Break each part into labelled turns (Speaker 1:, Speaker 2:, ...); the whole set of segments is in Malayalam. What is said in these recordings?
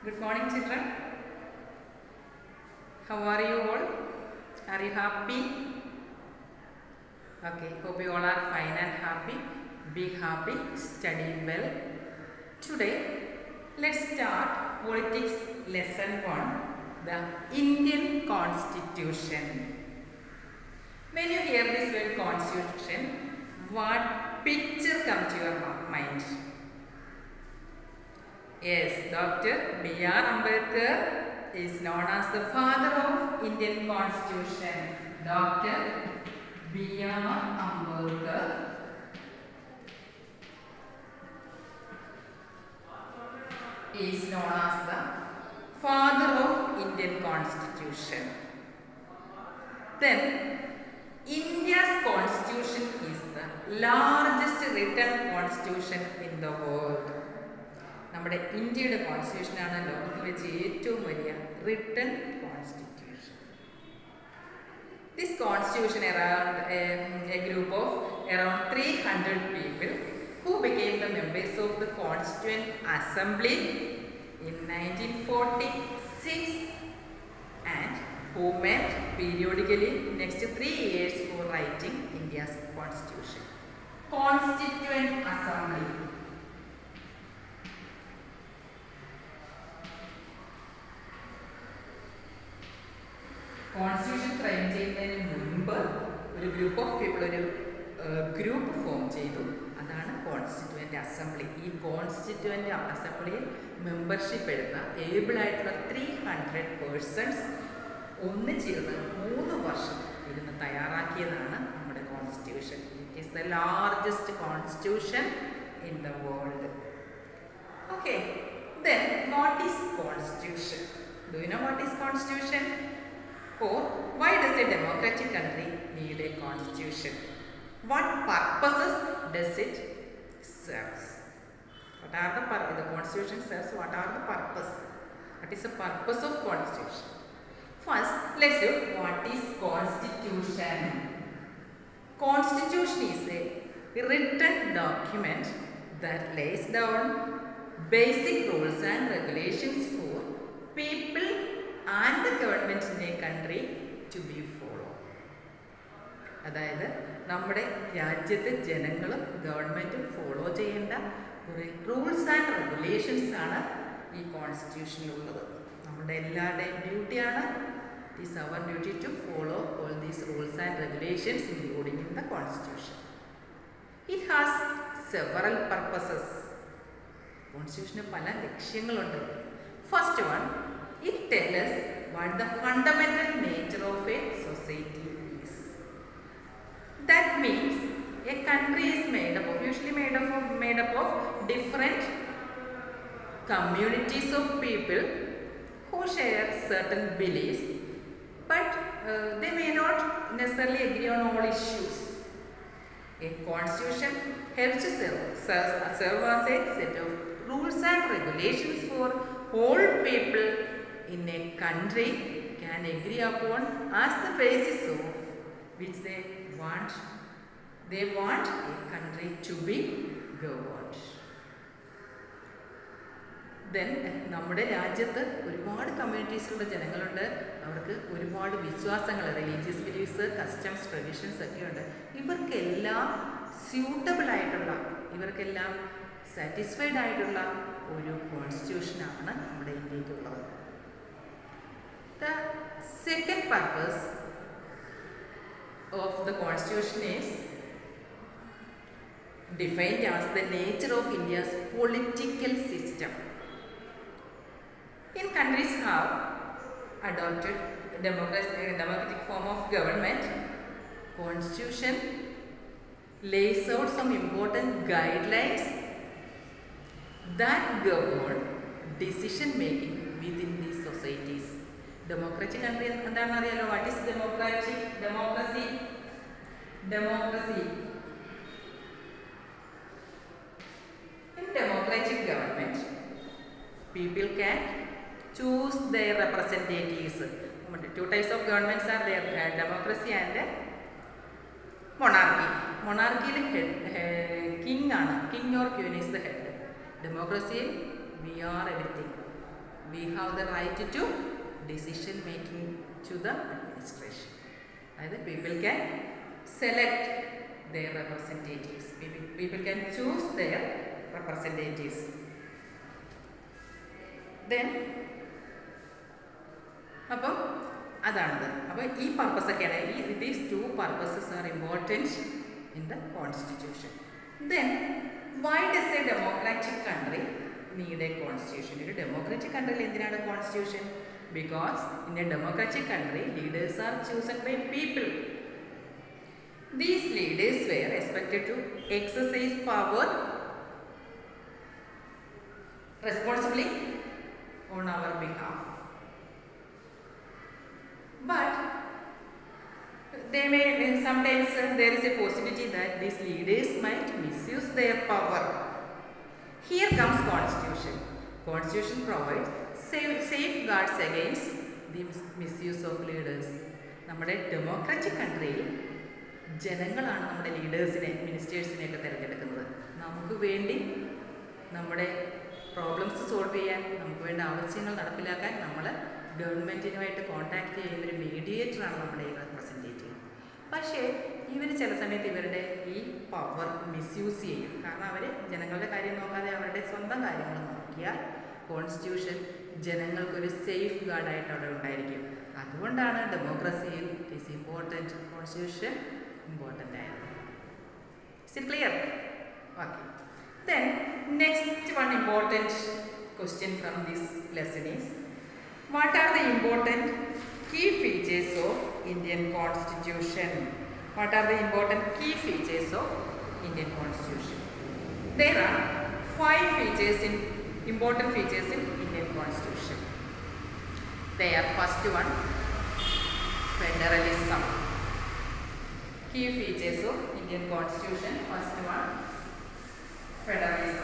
Speaker 1: Good morning, children. How are you all? Are you happy? Okay, hope you all are fine and happy. Be happy, study well. Today, let's start politics lesson 1 the Indian Constitution. When you hear this word constitution, what picture comes to your mi- mind? Yes, Dr. B.R. Ambedkar is known as the father of Indian Constitution. Dr. B.R. Ambedkar is known as the father of Indian Constitution. Then, India's constitution is the largest written constitution in the world. നമ്മുടെ ഇന്ത്യയുടെ കോൺസ്റ്റിറ്റ്യൂഷനാണ് ലോകത്തിൽ വെച്ച് ഏറ്റവും വലിയ written constitution this constitution around a group of around three hundred people who became the members of the constituent assembly in nineteen forty six and who met periodically next three years for writing India's constitution. Constituent Assembly. Constitution frame ചെയ്യുന്നതിന് മുൻപ് ഒരു ഗ്രൂപ്പ് ഓഫ് പീപ്പിൾ ഒരു ഗ്രൂപ്പ് ഫോം ചെയ്തു അതാണ് കോൺസ്റ്റിറ്റ്യൂവൻ്റ് അസംബ്ലി ഈ കോൺസ്റ്റിറ്റ്യൂവൻ്റ് അസംബ്ലിയിൽ മെമ്പർഷിപ്പ് എടുത്ത ഏബിൾ ആയിട്ടുള്ള ത്രീ ഹൺഡ്രഡ് പേഴ്സൺസ് ഒന്നിച്ചിരുന്ന് മൂന്ന് വർഷം ഇരുന്ന് തയ്യാറാക്കിയതാണ് നമ്മുടെ constitution it is the largest constitution in the world okay then what is constitution do you know what is constitution or why does a democratic country need a constitution what purposes does it serve what are the pur- the constitution serves what are the purpose what is the purpose of constitution first let's look what is constitution constitution is a written document that lays down basic rules and regulations for people and the government in a country to be followed. അതായത് നമ്മുടെ രാജ്യത്തെ ജനങ്ങളും ഗവൺമെൻറ്റും ഫോളോ ചെയ്യേണ്ട കുറേ റൂൾസ് ആൻഡ് റെഗുലേഷൻസ് ആണ് ഈ കോൺസ്റ്റിറ്റ്യൂഷനിലുള്ളത് നമ്മുടെ എല്ലാവരുടെയും ഡ്യൂട്ടിയാണ് it is our duty to follow all these rules and regulations including in the constitution it has several purposes കോൺസ്റ്റിറ്റ്യൂഷന് പല ലക്ഷ്യങ്ങളുണ്ട് first one it tells us what the fundamental nature of a society is. That means a country is made up of, usually made up of, made up of different communities of people who share certain beliefs, but uh, they may not necessarily agree on all issues. A constitution helps to serve, serve, serve as a set of rules and regulations for all people in a country can agree upon as the basis of which they want they want a country to be governed then നമ്മുടെ രാജ്യത്ത് ഒരുപാട് കമ്മ്യൂണിറ്റീസിലുള്ള ജനങ്ങളുണ്ട് അവർക്ക് ഒരുപാട് വിശ്വാസങ്ങൾ റിലീജിയസ് ബിലീഫ്സ് കസ്റ്റംസ് ട്രഡീഷൻസ് ഒക്കെ ഉണ്ട് ഇവർക്കെല്ലാം സ്യൂട്ടബിൾ ആയിട്ടുള്ള ഇവർക്കെല്ലാം സാറ്റിസ്ഫൈഡ് ആയിട്ടുള്ള ഒരു കോൺസ്റ്റിറ്റ്യൂഷനാണ് നമ്മുടെ ഇന്ത്യക്കുള്ളത് The second purpose of the constitution is defined as the nature of India's political system. In countries have adopted democratic, democratic form of government, constitution lays out some important guidelines that govern decision making within these societies. Democracy country എന്താണെന്ന് അറിയാലോ what is democratic democracy democracy in democratic government people can choose their representatives two types of governments are there democracy and monarchy മൊണാർക്കിയിൽ ഹെഡ് കിങ് ആണ് king or queen is the head ഡെമോക്രസിയിൽ we are everything we have the right to decision making to the administration അതായത് people can select their representatives. People, people can choose their representatives. Then, അപ്പം അതാണത് അപ്പോൾ ഈ പർപ്പസ് ഒക്കെയാണ് ഈ these two purposes are important in the constitution then why does a democratic country need a constitution ഒരു ഡെമോക്രാറ്റിക് കൺട്രിയിൽ എന്തിനാണ് constitution because in a democratic country leaders are chosen by people These leaders were expected to exercise power responsibly on our behalf. But they may sometimes uh, there is a possibility that these leaders might misuse their power. Here comes constitution. Constitution provides safe, safeguards against the mis- misuse of leaders. നമ്മുടെ ഡെമോക്രാറ്റിക് കൺട്രിയിൽ ജനങ്ങളാണ് നമ്മുടെ ലീഡേഴ്സിനെ മിനിസ്റ്റേഴ്സിനെ ഒക്കെ തിരഞ്ഞെടുക്കുന്നത് നമുക്ക് വേണ്ടി നമ്മുടെ പ്രോബ്ലംസ് സോൾവ് ചെയ്യാൻ നമുക്ക് വേണ്ട ആവശ്യങ്ങൾ നടപ്പിലാക്കാൻ നമ്മൾ ഗവൺമെൻറ്റിനുമായിട്ട് കോൺടാക്ട് ചെയ്യുന്ന ഒരു മീഡിയേറ്ററാണ് നമ്മുടെ ഈ റെപ്രസെൻറ്റേറ്റീവ് പക്ഷേ ഇവർ ചില സമയത്ത് ഇവരുടെ ഈ പവർ മിസ്യൂസ് ചെയ്യും കാരണം അവർ ജനങ്ങളുടെ കാര്യം നോക്കാതെ അവരുടെ സ്വന്തം കാര്യങ്ങൾ നോക്കിയാൽ കോൺസ്റ്റിറ്റ്യൂഷൻ ജനങ്ങൾക്കൊരു സേഫ് ഗാർഡായിട്ട് അവിടെ ഉണ്ടായിരിക്കും അതുകൊണ്ടാണ് ഡെമോക്രസിയിൽ it is important constitution important ആയത് is it clear okay then next one important question from this lesson is what are the important key features of Indian constitution what are the important key features of Indian constitution there are five features in important features in Indian constitution they are first one federalism key features of Indian constitution first one federalism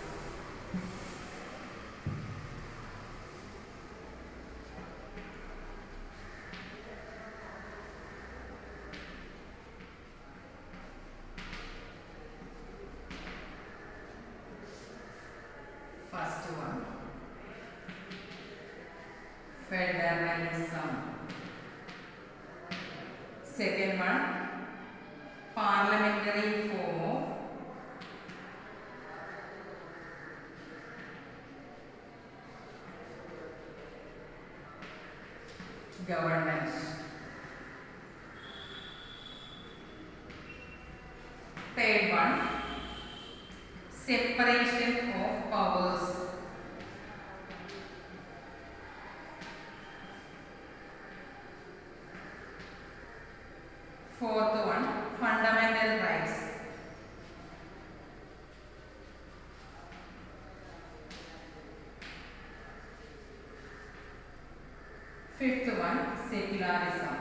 Speaker 1: first one federalism second one parliamentary form of government third one separation of powers fourth one fundamental rights fifth one secularism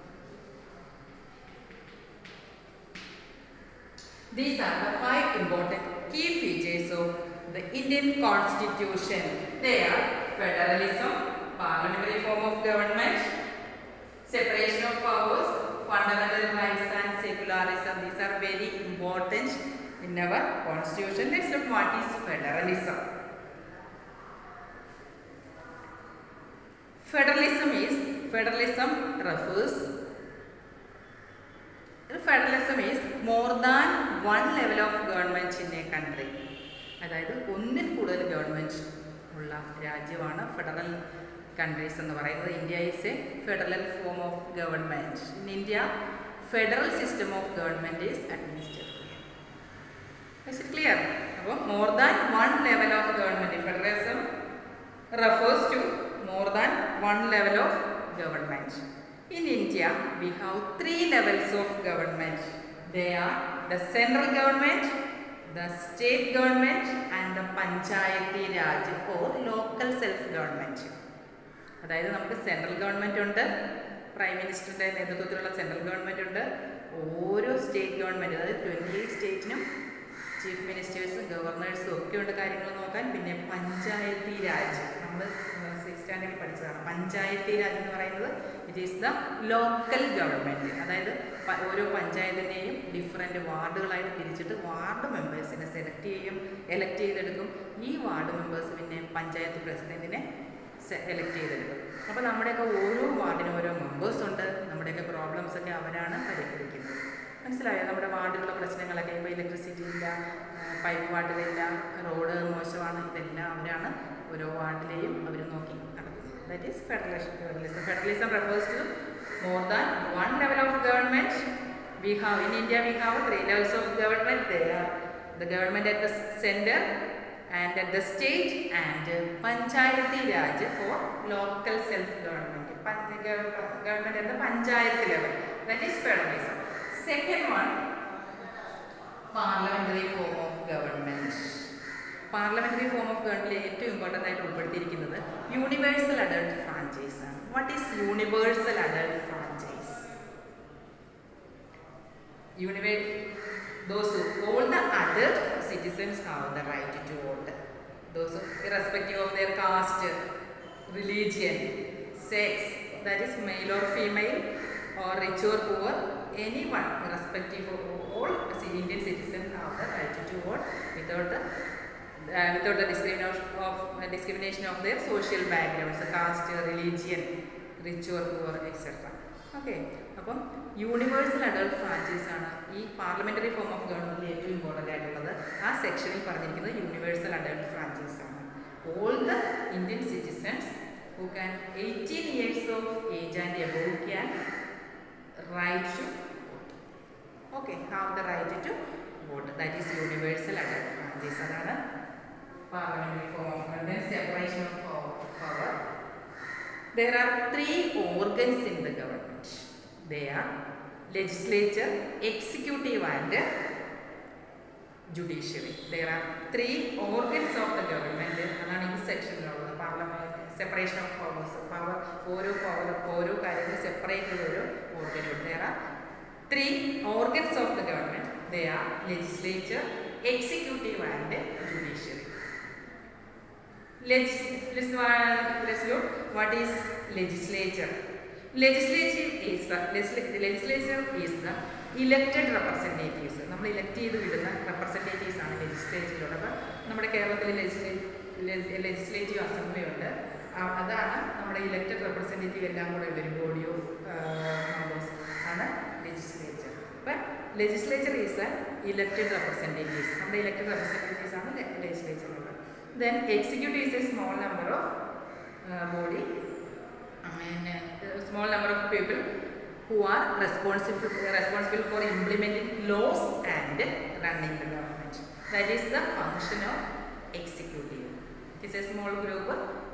Speaker 1: These are the five important key features of the Indian Constitution. They are federalism, parliamentary form of government, separation of powers, fundamental rights and secularism. These are very important in our constitution. Let's look what is federalism. Federalism is, federalism refers federalism is more than one level of government in a country അതായത് ഒന്നിൽ കൂടുതൽ ഗവൺമെൻറ് ഉള്ള രാജ്യമാണ് ഫെഡറൽ കൺട്രീസ് എന്ന് പറയുന്നത് India is a federal form of government in India federal system of government is administrated it clear അപ്പോൾ more than one level of government federalism refers to more than one level of government. In India, we have three levels of government. They are the central government, the state government and the Panchayati Raj or local self-government. അതായത് നമുക്ക് സെൻട്രൽ ഗവൺമെൻറ് ഉണ്ട് പ്രൈം മിനിസ്റ്ററിൻ്റെ നേതൃത്വത്തിലുള്ള സെൻട്രൽ ഗവൺമെൻറ് ഉണ്ട് ഓരോ സ്റ്റേറ്റ് ഗവൺമെൻറ് അതായത് ട്വൻറ്റി എയ്റ്റ് സ്റ്റേറ്റിനും ചീഫ് മിനിസ്റ്റേഴ്സും ഗവർണേഴ്സും ഒക്കെ ഉണ്ട് കാര്യങ്ങൾ നോക്കാൻ പിന്നെ പഞ്ചായത്തി രാജ് നമ്മൾ സിക്സ് സ്റ്റാൻഡേർഡിൽ പഠിച്ചതാണ് പഞ്ചായത്തി രാജ് എന്ന് പറയുന്നത് it is the local government അതായത് പ- ഓരോ പഞ്ചായത്തിൻ്റെയും ഡിഫറെൻറ്റ് വാർഡുകളായിട്ട് തിരിച്ചിട്ട് വാർഡ് മെമ്പേഴ്സിനെ സെലക്ട് ചെയ്യും എലക്ട് ചെയ്തെടുക്കും ഈ വാർഡ് മെമ്പേഴ്സ് പിന്നെ പഞ്ചായത്ത് പ്രസിഡന്റിനെ എലക്ട് ചെയ്തെടുക്കും അപ്പോൾ നമ്മുടെയൊക്കെ ഓരോ വാർഡിനും ഓരോ മെമ്പേഴ്സ് ഉണ്ട് നമ്മുടെയൊക്കെ പ്രോബ്ലംസ് ഒക്കെ അവരാണ് പരിഹരിക്കുന്നത് മനസ്സിലായോ നമ്മുടെ വാർഡിലുള്ള പ്രശ്നങ്ങളൊക്കെ ഇപ്പോൾ ഇലക്ട്രിസിറ്റി ഇല്ല പൈപ്പ് വാട്ടറില്ല റോഡ് മോശമാണ് ഇതെല്ലാം അവരാണ് ഓരോ വാർഡിലെയും അവർ നോക്കി നടത്തുന്നത് that is federation federalism federalism refers to more than one level of government we have in India we have three levels of government there the government at the center and at the state and uh, panchayati raj for local self government Pan- gov- government at the panchayat level that is federalism second one parliamentary form of government parliamentary form of ഗവൺമെന്റിൽ ഏറ്റവും ഇമ്പോർട്ടൻ്റ് ആയിട്ട് ഉൾപ്പെടുത്തിയിരിക്കുന്നത് യൂണിവേഴ്സൽ അഡൾട്ട് ഫ്രാഞ്ചൈസ് ആണ് what is universal adult franchise universe those who all the other citizens have the right to vote those who irrespective of their caste religion sex that is male or female or rich or poor anyone irrespective of all indian citizens have the right to vote without the uh, without the discrimination of uh, discrimination of their social backgrounds caste religion rich or poor etc okay അപ്പം യൂണിവേഴ്സൽ അഡൾട്ട് ഫ്രാഞ്ചൈസ് ആണ് ഈ പാർലമെന്ററി ഫോം ഓഫ് ഗവൺമെന്റിൽ ഏറ്റവും ഇമ്പോർട്ടൻ്റ് ആയിട്ടുള്ളത് ആ സെക്ഷനിൽ പറഞ്ഞിരിക്കുന്നത് യൂണിവേഴ്സൽ അഡൾട്ട് ഫ്രാഞ്ചൈസ് ആണ് all the Indian citizens who can eighteen years of age and above can right to vote okay have the right to vote that is universal adult franchise അതാണ് parliamentary form of government separation of power there are three organs in the government they are legislature executive and judiciary there are three organs of the government അതാണ് ഈ സെക്ഷനിലുള്ളത് parliament separation of powers power ഓരോ പവർ ഓരോ കാര്യങ്ങൾ സെപ്പറേറ്റ് ചെയ്ത ഒരു ഓർഗനുണ്ട് there are three organs of the government they are legislature executive and judiciary let's let's uh, let's look what is legislature legislature is the legisla- legislature is the elected representatives നമ്മൾ ഇലക്ട് ചെയ്ത് വിടുന്ന റെപ്രസെൻറ്റേറ്റീവ്സ് ആണ് ലെജിസ്ലേച്ചറിലുള്ളത് അപ്പോൾ നമ്മുടെ കേരളത്തിൽ ലെജിസ്ലേറ്റീവ് അസംബ്ലി ഉണ്ട് ആ- അതാണ് നമ്മുടെ ഇലക്റ്റഡ് റെപ്രസെൻറ്റേറ്റീവ് എല്ലാം കൂടെ ഉള്ള ഒരു ബോഡി ഓഫ് മെമ്പേഴ്സ് ആണ് ലെജിസ്ലേച്ചർ അപ്പം legislature is a elected representatives നമ്മുടെ ഇലക്റ്റഡ് റെപ്രസെൻറ്റേറ്റീവ്സ് ആണ് ലെജിസ്ലേച്ചറിലുള്ളത് then executive is a small number of uh, body and uh, small number of people who are responsible responsible for implementing laws and running the government that is the function of executive it is a small group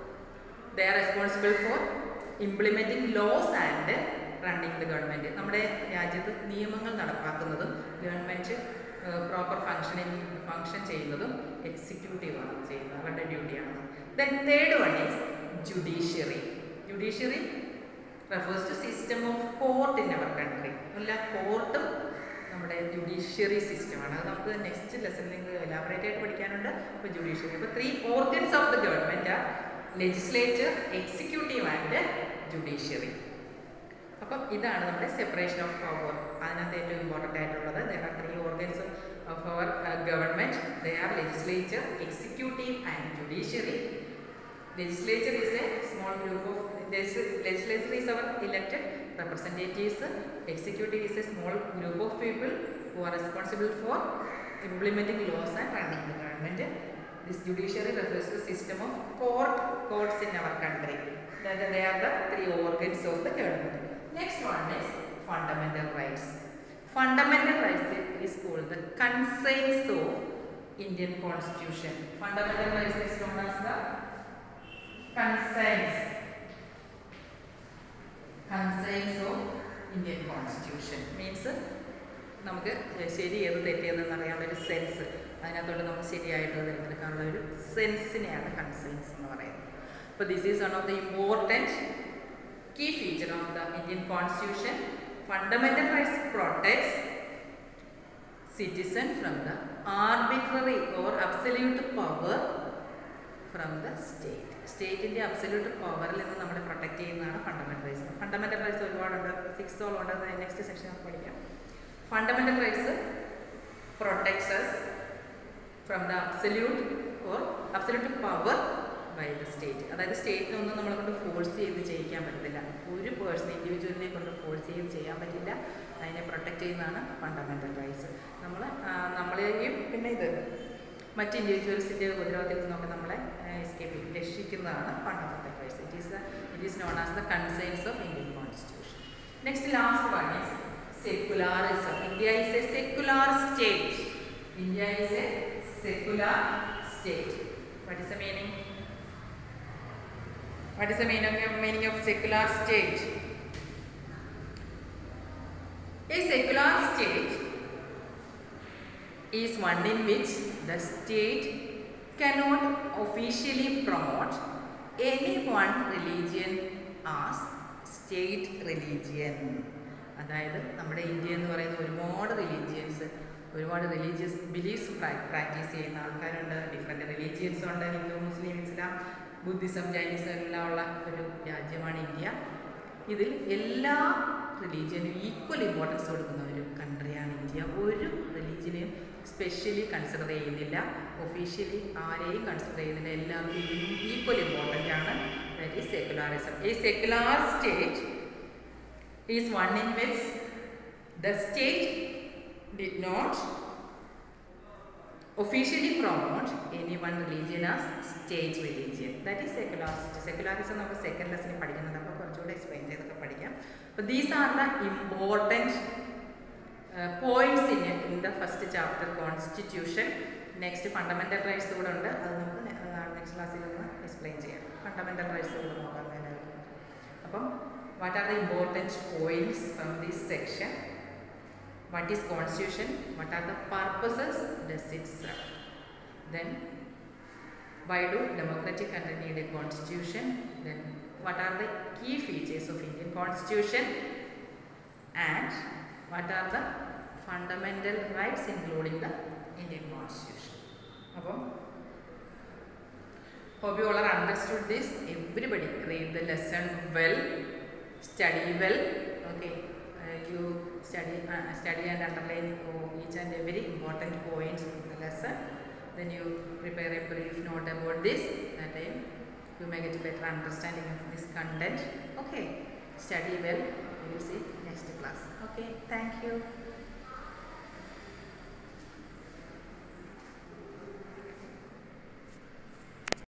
Speaker 1: they are responsible for implementing laws and running the government നമ്മുടെ രാജ്യത്ത് നിയമങ്ങൾ നടപ്പാക്കുന്നതും ഗവൺമെൻറ് പ്രോപ്പർ ഫങ്ഷനിങ് ഫങ്ഷൻ ചെയ്യുന്നതും എക്സിക്യൂട്ടീവ് ആണ് ചെയ്യുന്നത് അവരുടെ ഡ്യൂട്ടിയാണ് then third one is judiciary judiciary refers to system of court in our country എല്ലാ കോർട്ടും നമ്മുടെ ജുഡീഷ്യറി സിസ്റ്റമാണ് അത് നമുക്ക് നെക്സ്റ്റ് ലെസണിൽ എലാബറേറ്റ് ആയിട്ട് പഠിക്കാനുണ്ട് അപ്പോൾ ജുഡീഷ്യറി അപ്പോൾ three organs of the government are legislature executive and judiciary അപ്പം ഇതാണ് നമ്മുടെ സെപ്പറേഷൻ ഓഫ് പവർ അതിനകത്ത് ഏറ്റവും ഇമ്പോർട്ടൻ്റ് ആയിട്ടുള്ളത് there are three organs of our government they are legislature executive and judiciary legislature is a small group of legis- legislature is our elected representatives executive is a small group of people who are responsible for implementing laws and running the government this judiciary refers to system of court courts in our country that they are the three organs of the government next one is fundamental rights fundamental rights is called the constraints of indian constitution fundamental rights is known as the concerns concerns of Indian Constitution means നമുക്ക് ശരി ഏത് തെറ്റിയതെന്ന് അറിയാനുള്ള ഒരു സെൻസ് അതിനകത്തോട്ട് നമുക്ക് ശരിയായിട്ട് തിരഞ്ഞെടുക്കാനുള്ള ഒരു സെൻസിനെയാണ് കൺസേൺസ് എന്ന് പറയുന്നത് അപ്പോൾ this is one of the important key feature of the Indian constitution fundamental rights protects citizen from the arbitrary or absolute power from the state സ്റ്റേറ്റിൻ്റെ അബ്സല്യൂട്ട് പവറിൽ നിന്ന് നമ്മളെ പ്രൊട്ടക്ട് ചെയ്യുന്നതാണ് ഫണ്ടമെന്റൽ റൈറ്റ്സ് ഫണ്ടമെന്റൽ റൈറ്റ്സ് ഒരുപാടുണ്ട് സിക്സോളം ഉണ്ട് നെക്സ്റ്റ് സെക്ഷൻ നമുക്ക് പഠിക്കാം fundamental rights protects from the absolute or absolute power by the state അതായത് സ്റ്റേറ്റിനൊന്നും നമ്മളെ കൊണ്ട് ഫോഴ്സ് ചെയ്ത് ചെയ്യിക്കാൻ പറ്റത്തില്ല ഒരു പേഴ്സൺ ഇൻഡിവിജ്വലിനെ കൊണ്ട് ഫോഴ്സ് ചെയ്ത് ചെയ്യാൻ പറ്റില്ല അതിനെ പ്രൊട്ടക്റ്റ് ചെയ്യുന്നതാണ് ഫണ്ടമെൻ്റൽ റൈറ്റ്സ് നമ്മൾ നമ്മളെയും പിന്നെ ഇത് മറ്റ് ഇൻഡിവിജ്വൽസിൻ്റെ ഉപദ്രവത്തിൽ നിന്നൊക്കെ നമ്മളെ എസ്കേപ്പ് രക്ഷിക്കുന്നതാണ് fundamental rights it is the it is known as the concerns of Indian constitution next last one is secularism. India is a secular state. India is a secular state. What is the meaning? What is the meaning of, meaning of secular state? A secular state is one in which the state cannot officially promote any one religion as state religion. അതായത് നമ്മുടെ ഇന്ത്യ എന്ന് പറയുന്ന ഒരുപാട് റിലീജിയൻസ് ഒരുപാട് റിലീജിയസ് ബിലീഫ്സ് പ്രാക്ടീസ് ചെയ്യുന്ന ആൾക്കാരുണ്ട് ഡിഫറെൻ്റ് റിലീജിയൻസ് ഉണ്ട് Hindu Muslim Islam Buddhism Jainism എല്ലാം ഉള്ള ഒരു രാജ്യമാണ് ഇന്ത്യ ഇതിൽ എല്ലാ റിലീജിയനും ഈക്വൽ ഇമ്പോർട്ടൻസ് കൊടുക്കുന്ന ഒരു കൺട്രിയാണ് ഇന്ത്യ ഒരു റിലീജിയനെയും സ്പെഷ്യലി കൺസിഡർ ചെയ്യുന്നില്ല ഒഫീഷ്യലി ആരെയും കൺസിഡർ ചെയ്യുന്നില്ല എല്ലാവർക്കും ഈക്വൽ ഇമ്പോർട്ടൻ്റ് ആണ് ദാറ്റ് ഈസ് സെക്കുലാറിസം ഈ secular state is one in which the state did not officially promote any one religion as state religion. That is secularism. Secularism നമുക്ക് സെക്കൻഡ് ലെസണിൽ പഠിക്കുന്നുണ്ട് അപ്പോൾ കുറച്ചുകൂടെ എക്സ്പ്ലെയിൻ ചെയ്തൊക്കെ പഠിക്കാം അപ്പോൾ these are the important points in in the first chapter constitution next fundamental rights കൂടെ ഉണ്ട് അത് നമുക്ക് നെക്സ്റ്റ് ക്ലാസ്സിൽ ഒന്ന് എക്സ്പ്ലെയിൻ ചെയ്യാം ഫണ്ടമെൻ്റൽ റൈറ്റ്സ് കൂടെ നോക്കാം എല്ലാവർക്കും അപ്പം what are the important points from this section what is constitution what are the purposes does it serve then why do democratic country need a constitution then what are the key features of indian constitution and what are the fundamental rights including the indian constitution അപ്പം hope you all are understood this everybody read the lesson well study well okay uh, you study uh, study and underline oh, each and every important points of the lesson then you prepare a brief note about this that time you may get better understanding of this content okay study well we will see next class okay thank you